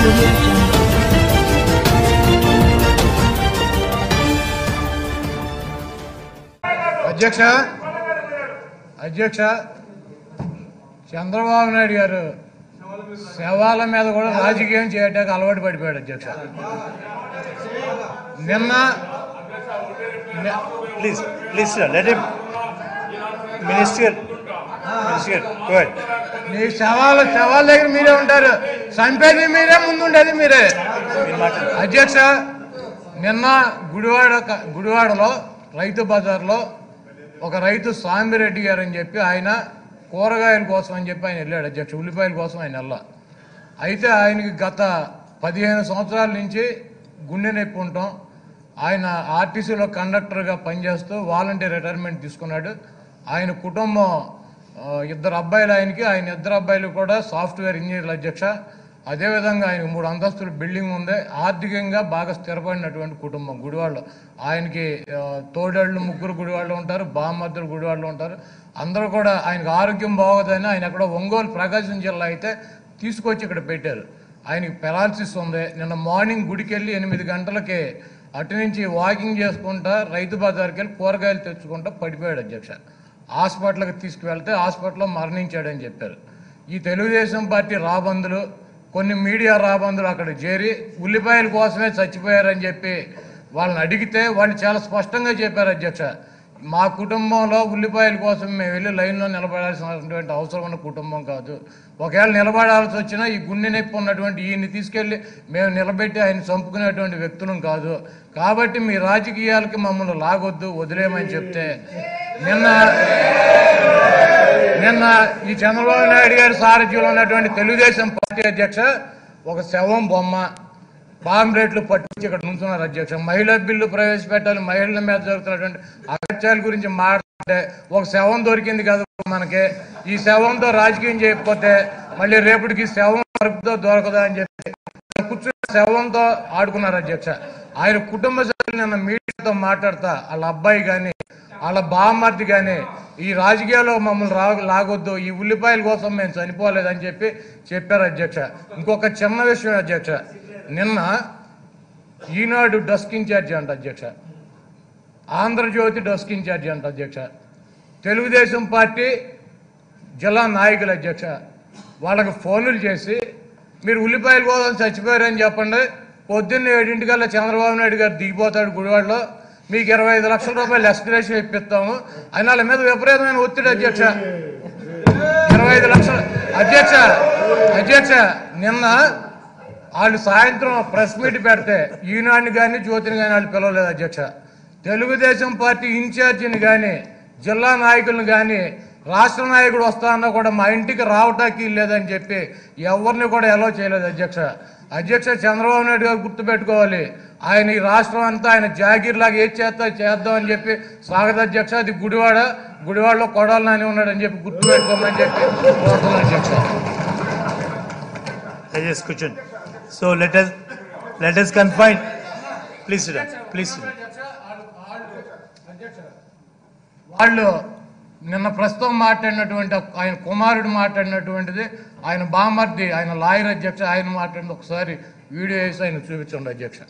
audio jungle. అధ్యక్ష అధ్యక్ష చంద్రబాబు నాయుడు గారు శవాల మీద కూడా రాజకీయం చేయటానికి అలవాటు పడిపోయాడు అధ్యక్ష నిన్న ని- Please, please, sir, let him. Minister, minister, go ahead. మీ శవాలు శవాల దగ్గర మీరే ఉంటారు చంపేది మీరే ముందుండేది మీరే మీరు మాట్లాడండి. అధ్యక్ష నిన్న గుడివాడ క- గుడివాడలో రైతు బజార్లో ఒక రైతు సాంబిరెడ్డి గారు అని చెప్పి ఆయన కూరగాయల కోసం అని చెప్పి ఆయన వెళ్ళాడు అధ్యక్ష ఉల్లిపాయల కోసం ఆయన వెళ్ళా అయితే ఆయనకి గత పదిహేను సంవత్సరాల నుంచి గుండె నొప్పి ఉంటాం ఆయన ఆర్టీసీలో కండక్టర్గా పనిచేస్తూ వాలంటీర్ రిటైర్మెంట్ తీసుకున్నాడు ఆయన కుటుంబం ఆ, ఇద్దరు అబ్బాయిలు ఆయనకి ఆయన ఇద్దరు అబ్బాయిలు కూడా సాఫ్ట్వేర్ ఇంజనీర్ల అధ్యక్ష అదేవిధంగా ఆయనకు మూడు అంతస్తుల బిల్డింగ్ ఉంది ఆర్థికంగా బాగా స్థిరపడినటువంటి కుటుంబం గుడివాళ్ళు ఆయనకి ఆ, తోడేళ్ళు ముగ్గురు గుడివాళ్ళు ఉంటారు బామ్మద్దులు గుడివాళ్ళు ఉంటారు అందరూ కూడా ఆయనకు ఆరోగ్యం బాగోదని ఆయన ఎక్కడో ఒంగోలు ప్రకాశం జిల్లా అయితే తీసుకొచ్చి ఇక్కడ పెట్టారు ఆయనకి పెరాలసిస్ ఉంది నిన్న మార్నింగ్ గుడికి వెళ్ళి ఎనిమిది గంటలకి అటు నుంచి వాకింగ్ చేసుకుంటా రైతు బజార్కి వెళ్ళి కూరగాయలు తెచ్చుకుంటా పడిపోయాడు అధ్యక్ష హాస్పిటల్కి తీసుకువెళ్తే హాస్పిటల్లో మరణించాడని చెప్పారు ఈ తెలుగుదేశం పార్టీ రాబందులు కొన్ని మీడియా రాబందులు అక్కడ చేరి ఉల్లిపాయల కోసమే చచ్చిపోయారని చెప్పి వాళ్ళని అడిగితే వాళ్ళు చాలా స్పష్టంగా చెప్పారు అధ్యక్ష మా కుటుంబంలో ఉల్లిపాయల కోసం మేము వెళ్ళి లైన్లో నిలబడాల్సినటువంటి అవసరం ఉన్న కుటుంబం కాదు ఒకవేళ నిలబడాల్సి వచ్చినా ఈ గుండె నొప్పి ఉన్నటువంటి ఈయన్ని తీసుకెళ్ళి మేము నిలబెట్టి ఆయన చంపుకునేటువంటి వ్యక్తులం కాదు కాబట్టి మీ రాజకీయాలకి మమ్మల్ని లాగొద్దు వదిలేయమని చెప్తే నిన్న నిన్న ఈ చంద్రబాబు నాయుడు గారి సారథ్యంలో ఉన్నటువంటి తెలుగుదేశం పార్టీ అధ్యక్ష ఒక శవం బొమ్మ బాంబు రేట్లు పట్టుకొచ్చి ఇక్కడ నుంచున్నారు అధ్యక్ష మహిళా బిల్లు ప్రవేశపెట్టాలి మహిళల మీద జరుగుతున్నటువంటి అగత్యాల గురించి మాట్లాడితే ఒక శవం దొరికింది కదా మనకి ఈ శవంతో రాజకీయం చేయకపోతే మళ్ళీ రేపటికి ఈ శవం మరుపుతో దొరకదా అని చెప్పి కూర్చున్న శవంతో ఆడుకున్నారు అధ్యక్ష ఆయన కుటుంబ సభ్యులు నిన్న మీడియాతో మాట్లాడతా వాళ్ళ అబ్బాయి కానీ వాళ్ళ బామ్మర్ది కానీ ఈ రాజకీయాల్లో మమ్మల్ని రా లాగొద్దు ఈ ఉల్లిపాయల కోసం మేము చనిపోలేదని చెప్పి చెప్పారు అధ్యక్ష ఇంకొక చిన్న విషయం అధ్యక్ష నిన్న ఈనాడు డస్క్ ఇన్ఛార్జి అంట అధ్యక్ష ఆంధ్రజ్యోతి డస్క్ ఇన్ఛార్జి అంట అధ్యక్ష తెలుగుదేశం పార్టీ జిల్లా నాయకులు అధ్యక్ష వాళ్ళకి ఫోన్లు చేసి మీరు ఉల్లిపాయల కోసం చచ్చిపోయారని చెప్పండి పొద్దున్న ఏడింటికల్లా చంద్రబాబు నాయుడు గారు దిగిపోతాడు గుడివాడలో మీకు ఇరవై ఐదు లక్షల రూపాయలు ఎస్టిమేషన్ ఇప్పిస్తాము అయినా వాళ్ళ మీద విపరీతమైన ఒత్తిడి అధ్యక్ష ఇరవై ఐదు లక్షలు అధ్యక్ష అధ్యక్ష నిన్న వాళ్ళు సాయంత్రం ప్రెస్ మీట్ పెడితే ఈనాడిని కానీ జ్యోతిని కానీ వాళ్ళు పిలవలేదు అధ్యక్ష తెలుగుదేశం పార్టీ ఇన్ఛార్జిని కానీ జిల్లా నాయకులను కానీ రాష్ట్ర నాయకుడు వస్తా అన్నా కూడా మా ఇంటికి రావటానికి లేదని చెప్పి ఎవరిని కూడా ఎలో చేయలేదు అధ్యక్ష అధ్యక్ష చంద్రబాబు నాయుడు గారు గుర్తుపెట్టుకోవాలి ఆయన ఈ రాష్ట్రం అంతా ఆయన జాగీర్ లాగా ఏది చేస్తా చేద్దాం అని చెప్పి స్వాగత అధ్యక్ష అది గుడివాడ గుడివాడలో కొడాలి నాని ఉన్నాడని చెప్పి గుర్తుపెట్టుకోమని చెప్పి కోరుతున్నాను అధ్యక్ష Yes, question. So let us, let us confine. Please sit down, please sit down. వాళ్ళు నిన్న ప్రస్తుతం మాట్లాడినటువంటి ఆయన కుమారుడు మాట్లాడినటువంటిది ఆయన బామర్ది ఆయన లాయర్ అధ్యక్ష ఆయన మాట్లాడింది ఒకసారి వీడియో వేసి ఆయన చూపించండి అధ్యక్ష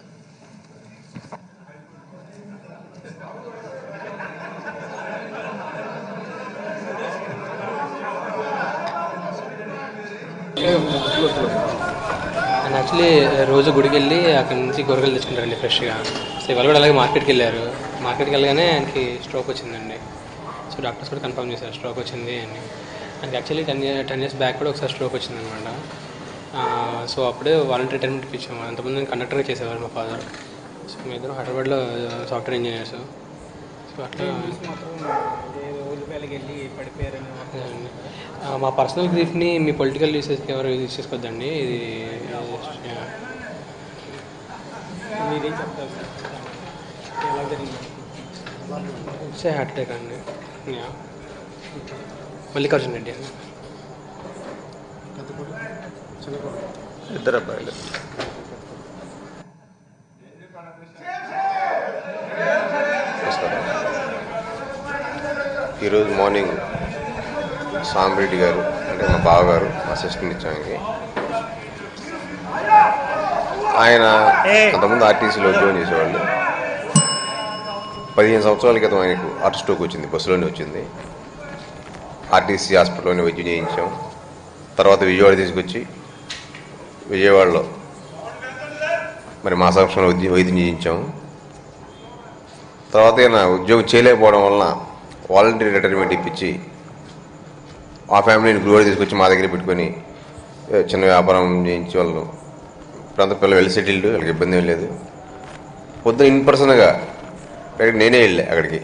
అండ్ యాక్చువల్లీ రోజు గుడికి వెళ్ళి అక్కడ నుంచి కూరగాయలు తెచ్చుకుంటారండి ఫ్రెష్గా సో ఇవాళ కూడా అలాగే మార్కెట్కి వెళ్ళారు మార్కెట్కి వెళ్ళగానే ఆయనకి స్ట్రోక్ వచ్చిందండి సో డాక్టర్స్ కూడా కన్ఫర్మ్ చేశారు స్ట్రోక్ వచ్చింది అని and actually ten year ten years back కూడా ఒకసారి స్ట్రోక్ వచ్చిందనమాట సో అప్పుడే వాలంటీ రిటైర్మెంట్ ఇప్పించాము అంతకుముందు నేను కండక్టర్గా చేసేవారు మా ఫాదర్ సో మీ ఇద్దరు హైదరాబాద్లో సాఫ్ట్వేర్ ఇంజనీర్స్ సో అట్లా అదండి. ఆ, మా పర్సనల్ గ్రీఫ్ని మీ పొలిటికల్ రీసెర్చ్కి ఎవరు యూజ్ చేసుకోవద్దండి ఇది ఇట్స్ హార్ట్ అటాక్ అండి యా. మల్లికార్జున రెడ్డి అండి ఇద్దరు అబ్బాయిలు ఈరోజు మార్నింగ్ సాంబరెడ్డి గారు అంటే మా బావగారు అసిస్టెంట్ ఇచ్చాం ఆయనకి ఆయన ఏయ్. అంతకుముందు ఆర్టీసీలో ఉద్యోగం చేసేవాళ్ళు పదిహేను సంవత్సరాల క్రితం ఆయనకు హార్ట్ స్ట్రోక్ వచ్చింది బస్సులోనే వచ్చింది ఆర్టీసీ హాస్పిటల్లోనే వైద్యం చేయించాం తర్వాత విజయవాడ తీసుకొచ్చి విజయవాడలో మరి మా సంవత్సరంలో వైద్యం వైద్యం చేయించాం తర్వాత ఈయన ఉద్యోగం చేయలేకపోవడం వలన వాలంటీర్ రిటైర్మెంట్ ఇప్పించి ఆ ఫ్యామిలీని గురువారు తీసుకొచ్చి మా దగ్గర పెట్టుకొని ఏ, చిన్న వ్యాపారం చేయించి వాళ్ళు ఇప్పుడంతా పిల్లలు వెల్ సెటిల్డ్ వాళ్ళకి ఇబ్బంది ఏం లేదు పొద్దున ఇన్ పర్సన్గా అక్కడికి నేనే వెళ్ళా అక్కడికి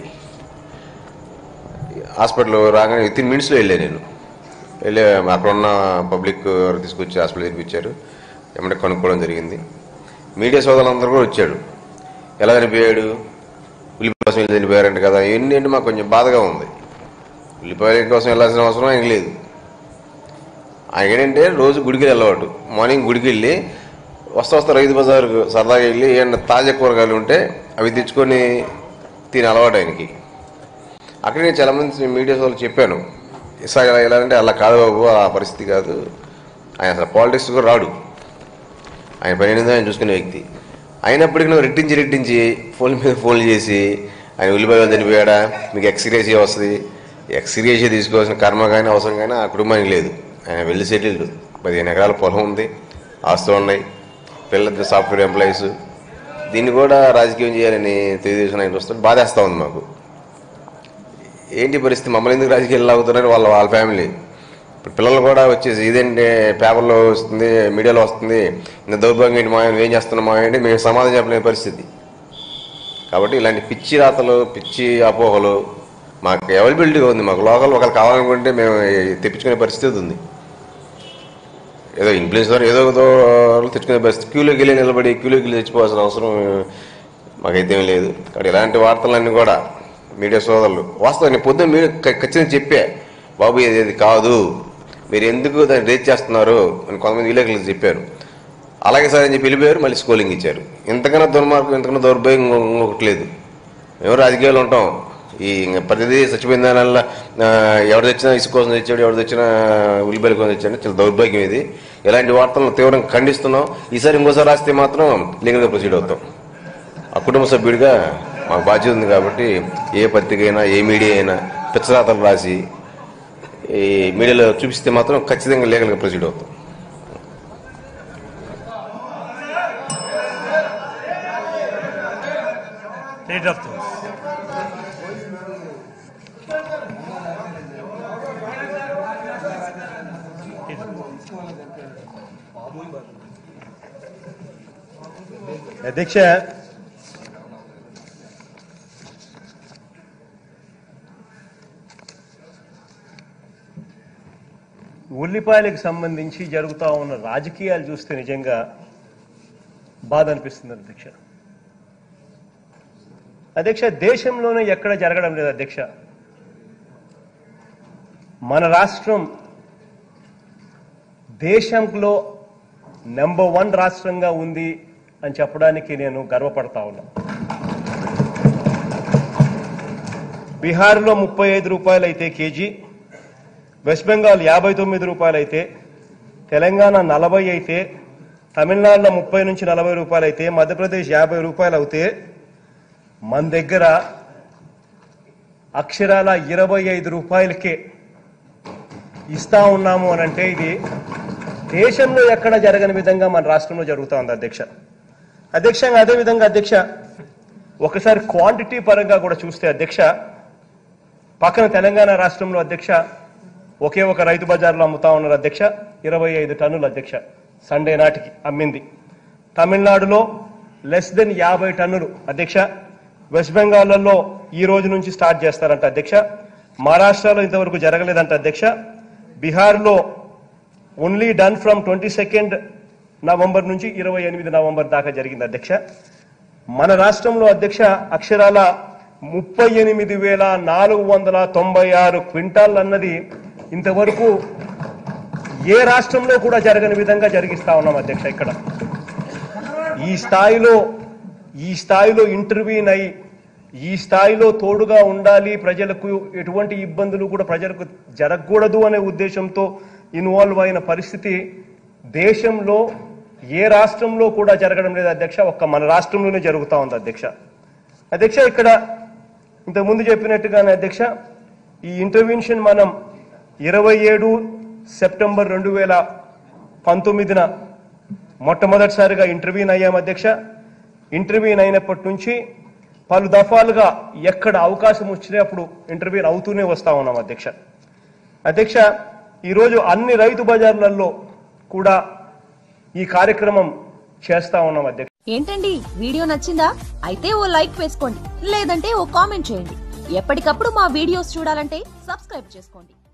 హాస్పిటల్ రాగానే విత్ ఇన్ మినిట్స్లో వెళ్ళా నేను వెళ్ళి అక్కడ ఉన్న పబ్లిక్ తీసుకొచ్చి హాస్పిటల్ తెప్పించారు ఏమంటే కనుక్కోవడం జరిగింది మీడియా సోదరులందరూ కూడా వచ్చాడు ఎలా చనిపోయాడు ఉల్లిపాయ కోసం వెళ్ళి చనిపోయారంట కదా ఇవన్నీ అంటే మాకు కొంచెం బాధగా ఉంది ఉల్లిపాయల కోసం వెళ్ళాల్సిన అవసరం ఆయనకి లేదు ఆయన ఏంటంటే రోజు గుడికి వెళ్ళవాడు మార్నింగ్ గుడికి వెళ్ళి వస్తా వస్తా రైతు బజార్కు సరదాగా వెళ్ళి ఏమన్నా తాజా కూరగాయలు ఉంటే అవి తెచ్చుకొని తిని అలవాటు ఆయనకి అక్కడ నేను చాలా మంది మీడియా వాళ్ళు చెప్పాను ఇసాగ ఎలా అంటే అలా కాదు బాబు ఆ పరిస్థితి కాదు ఆయన అసలు పాలిటిక్స్ కూడా రాడు ఆయన పని ఏందో ఆయన చూసుకునే వ్యక్తి అయినప్పటికీ నువ్వు రెట్టించి రెట్టించి ఫోన్ మీద ఫోన్ చేసి ఆయన ఉల్లిపాయలు చనిపోయాడా మీకు ఎక్స్రేషియా వస్తుంది ఎక్స్రేషియా తీసుకోవాల్సిన కర్మ కానీ అవసరం కానీ ఆ కుటుంబానికి లేదు ఆయన వెళ్ళి సెటిల్డ్ పదిహేను ఎకరాల పొలం ఉంది ఆస్తులు ఉన్నాయి పిల్లలు సాఫ్ట్వేర్ ఎంప్లాయీస్ దీన్ని కూడా రాజకీయం చేయాలని తెలుగుదేశం ఆయన వస్తే బాధేస్తూ ఉంది మాకు ఏంటి పరిస్థితి మమ్మల్ని ఎందుకు రాజకీయాలు లాగుతున్నారు వాళ్ళ వాళ్ళ ఫ్యామిలీ ఇప్పుడు పిల్లలు కూడా వచ్చేసి ఇదేంటి పేపర్లో వస్తుంది మీడియాలో వస్తుంది ఇంత దౌర్భాగ్యం ఏంటి మా ఆయన ఏం చేస్తున్నాం మా అంటే మేము సమాధానం చెప్పలేని పరిస్థితి కాబట్టి ఇలాంటి పిచ్చి రాతలు పిచ్చి అపోహలు మాకు అవైలబిలిటీగా ఉంది మాకు లోకల్ ఒకరు కావాలనుకుంటే మేము తెప్పించుకునే పరిస్థితి ఉంది ఏదో ఇన్ఫ్లుయెన్స్ ద్వారా ఏదో ఏదో తెచ్చుకునే పరిస్థితి క్యూలోకి వెళ్ళి నిలబడి క్యూలోకి వెళ్ళి తెచ్చిపోవాల్సిన అవసరం మాకైతే ఏం లేదు కాబట్టి ఇలాంటి వార్తలన్నీ కూడా మీడియా సోదరులు వాస్తవం నేను పొద్దున్న మీరు ఖ- ఖచ్చితంగా చెప్పా బాబు ఇది ఇది కాదు మీరు ఎందుకు దాన్ని రేట్ చేస్తున్నారు అని కొంతమంది విలేకరులు చెప్పారు అలాగే సార్ అని చెప్పి వెళ్ళిపోయారు మళ్ళీ స్కూలింగ్ ఇచ్చారు ఇంతకన్నా దుర్మార్గం ఇంతకన్నా దౌర్భాగ్యం ఇంకో- ఇంకొకటి లేదు మేము రాజకీయాలు ఉంటాం ఈ ఇంక ప్రతిదీ చచ్చిపోయిన దానివల్ల ఆ, ఎవరు తెచ్చినా ఇసుక కోసం తెచ్చాడు ఎవరు తెచ్చినా ఉల్లిపాయల కోసం తెచ్చాడు చాలా దౌర్భాగ్యం ఇది ఇలాంటి వార్తలను తీవ్రంగా ఖండిస్తున్నాం ఈసారి ఇంకోసారి రాస్తే మాత్రం లీగల్గా ప్రొసీడ్ అవుతాం ఆ కుటుంబ సభ్యుడిగా మాకు బాధ్యత ఉంది కాబట్టి ఏ పత్రిక అయినా ఏ మీడియా అయినా పిచ్చరాతలు రాసి ఈ మీడియాలో చూపిస్తే మాత్రం ఖచ్చితంగా లీగల్గా ప్రొసీడ్ అవుతాం State of things. అధ్యక్ష ఉల్లిపాయలకు సంబంధించి జరుగుతూ ఉన్న రాజకీయాలు చూస్తే నిజంగా బాధ అనిపిస్తుంది అధ్యక్ష అధ్యక్ష దేశంలోనే ఎక్కడ జరగడం లేదు అధ్యక్ష మన రాష్ట్రం దేశంలో నెంబర్ వన్ రాష్ట్రంగా ఉంది అని చెప్పడానికి నేను గర్వపడతా ఉన్నా బీహార్లో ముప్పై ఐదు రూపాయలు అయితే కేజీ వెస్ట్ బెంగాల్ యాభై తొమ్మిది రూపాయలు అయితే తెలంగాణ నలభై అయితే తమిళనాడులో ముప్పై నుంచి నలభై రూపాయలు అయితే మధ్యప్రదేశ్ యాభై రూపాయలు అవుతే మన దగ్గర అక్షరాల ఇరవై ఐదు రూపాయలకే ఇస్తా ఉన్నాము అని అంటే ఇది దేశంలో ఎక్కడ జరగని విధంగా మన రాష్ట్రంలో జరుగుతూ ఉంది అధ్యక్ష అధ్యక్షంగా అదే విధంగా అధ్యక్ష ఒకసారి క్వాంటిటీ పరంగా కూడా చూస్తే అధ్యక్ష పక్కన తెలంగాణ రాష్ట్రంలో అధ్యక్ష ఒకే ఒక రైతు బజార్లో అమ్ముతా ఉన్నారు అధ్యక్ష ఇరవై ఐదు టన్నులు అధ్యక్ష సండే నాటికి అమ్మింది తమిళనాడులో లెస్ దెన్ యాభై టన్నులు అధ్యక్ష వెస్ట్ బెంగాల్లో ఈ రోజు నుంచి స్టార్ట్ చేస్తారంట అధ్యక్ష మహారాష్ట్రలో ఇంతవరకు జరగలేదంట అధ్యక్ష బీహార్లో only done from twenty second November నుంచి ఇరవై ఎనిమిది నవంబర్ దాకా జరిగింది అధ్యక్ష మన రాష్ట్రంలో అధ్యక్ష అక్షరాల ముప్పై ఎనిమిది వేల నాలుగు వందల తొంభై ఆరు క్వింటాల్ అన్నది ఇంతవరకు ఏ రాష్ట్రంలో కూడా జరగని విధంగా జరిగిస్తా ఉన్నాం అధ్యక్ష ఇక్కడ ఈ స్థాయిలో ఈ స్థాయిలో ఇంటర్వ్యూన్ అయి ఈ స్థాయిలో తోడుగా ఉండాలి ప్రజలకు ఎటువంటి ఇబ్బందులు కూడా ప్రజలకు జరగకూడదు అనే ఉద్దేశంతో ఇన్వాల్వ్ అయిన పరిస్థితి దేశంలో ఏ రాష్ట్రంలో కూడా జరగడం లేదు అధ్యక్ష ఒక్క మన రాష్ట్రంలోనే జరుగుతా ఉంది అధ్యక్ష అధ్యక్ష ఇక్కడ ఇంతకుముందు చెప్పినట్టుగానే అధ్యక్ష ఈ ఇంటర్వెన్షన్ మనం ఇరవై ఏడు సెప్టెంబర్ రెండు వేల పంతొమ్మిదిన మొట్టమొదటిసారిగా ఇంటర్వ్యూన్ అయ్యాం అధ్యక్ష ఇంటర్వ్యూన్ అయినప్పటి నుంచి పలు దఫాలుగా ఎక్కడ అవకాశం వచ్చినప్పుడు ఇంటర్వ్యూన్ అవుతూనే వస్తా ఉన్నాం అధ్యక్ష అధ్యక్ష ఈరోజు అన్ని రైతు బజార్లలో కూడా ఈ కార్యక్రమం చేస్తా ఉన్నాం అధ్యక్ష ఏంటండి వీడియో నచ్చిందా అయితే ఓ లైక్ వేసుకోండి లేదంటే ఓ కామెంట్ చేయండి ఎప్పటికప్పుడు మా వీడియోస్ చూడాలంటే సబ్స్క్రైబ్ చేసుకోండి